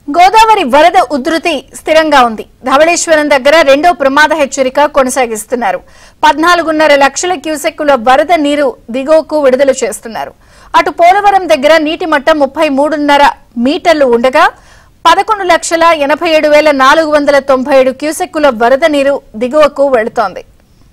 గోదావరి వరద ఉధృతి స్థిరంగా ఉంది ధవళేశ్వరం దగ్గర రెండో ప్రమాద హెచ్చరిక కొనసాగిస్తున్నారు పద్నాలుగున్నర లక్షల క్యూసెక్కుల వరద నీరు దిగువకు విడుదల చేస్తున్నారు అటు పోలవరం దగ్గర నీటి మట్టం ముప్పై మూడున్నర మీటర్లు ఉండగా పదకొండు లక్షల ఎనభై ఏడు వేల నాలుగు వందల తొంభై ఏడు క్యూసెక్కుల వరద నీరు దిగువకు వెళుతోంది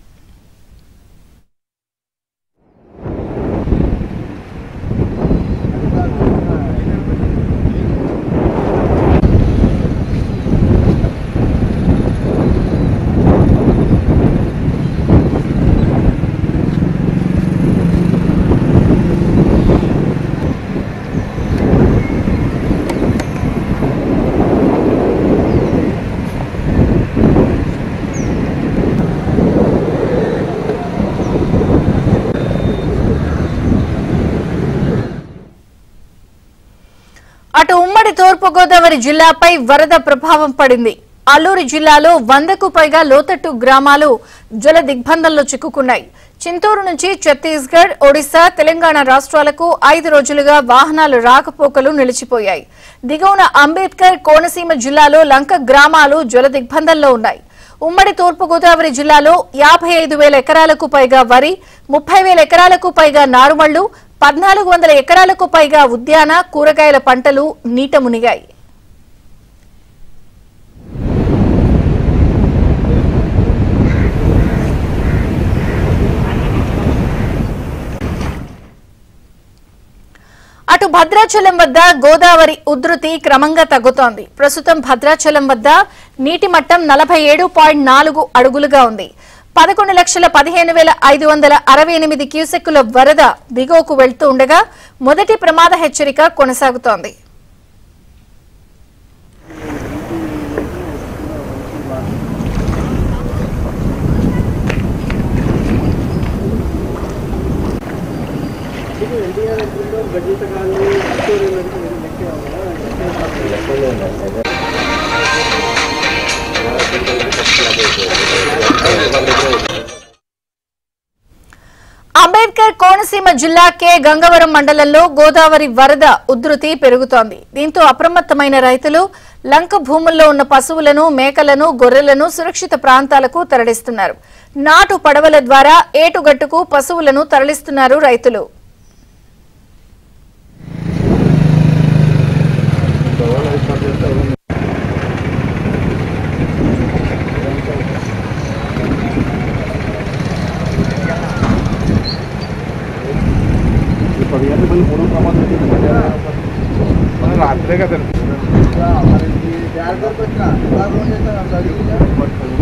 అటు ఉమ్మడి తూర్పుగోదావరి జిల్లాపై వరద ప్రభావం పడింది అల్లూరి జిల్లాలో వందకు పైగా లోతట్టు గ్రామాలు జల దిగ్బంధంలో చిక్కుకున్నాయి చింతూరు నుంచి ఛత్తీస్గఢ్ ఒడిశా తెలంగాణ రాష్ట్రాలకు ఐదు రోజులుగా వాహనాలు రాకపోకలు నిలిచిపోయాయి దిగువన అంబేద్కర్ కోనసీమ జిల్లాలో లంక గ్రామాలు జల దిగ్బంధంలో ఉన్నాయి ఉమ్మడి తూర్పుగోదావరి జిల్లాలో యాభై ఐదు వేల ఎకరాలకు పైగా వరి ముప్పై వేల ఎకరాలకు పైగా నారుమళ్లు పద్నాలుగు వందల ఎకరాలకు పైగా ఉద్యాన కూరగాయల పంటలు నీట మునిగాయి అటు భద్రాచలం వద్ద గోదావరి ఉధృతి క్రమంగా తగ్గుతోంది ప్రస్తుతం భద్రాచలం వద్ద నీటి మట్టం నలభై ఏడు పాయింట్ నాలుగు అడుగులుగా ఉంది పదకొండు లక్షల పదిహేను వేల ఐదు వందల అరవై ఎనిమిది క్యూసెక్కుల వరద దిగువకు వెళ్తూ ఉండగా మొదటి ప్రమాద హెచ్చరిక కొనసాగుతోంది అంబేద్కర్ కోనసీమ జిల్లా కె గంగవరం మండలంలో గోదావరి వరద ఉధృతి పెరుగుతోంది దీంతో అప్రమత్తమైన రైతులు లంక భూముల్లో ఉన్న పశువులను మేకలను గొర్రెలను సురక్షిత ప్రాంతాలకు తరలిస్తున్నారు నాటు పడవల ద్వారా ఏటుగట్టుకు పశువులను తరలిస్తున్నారు రైతులు రాత్రే కదా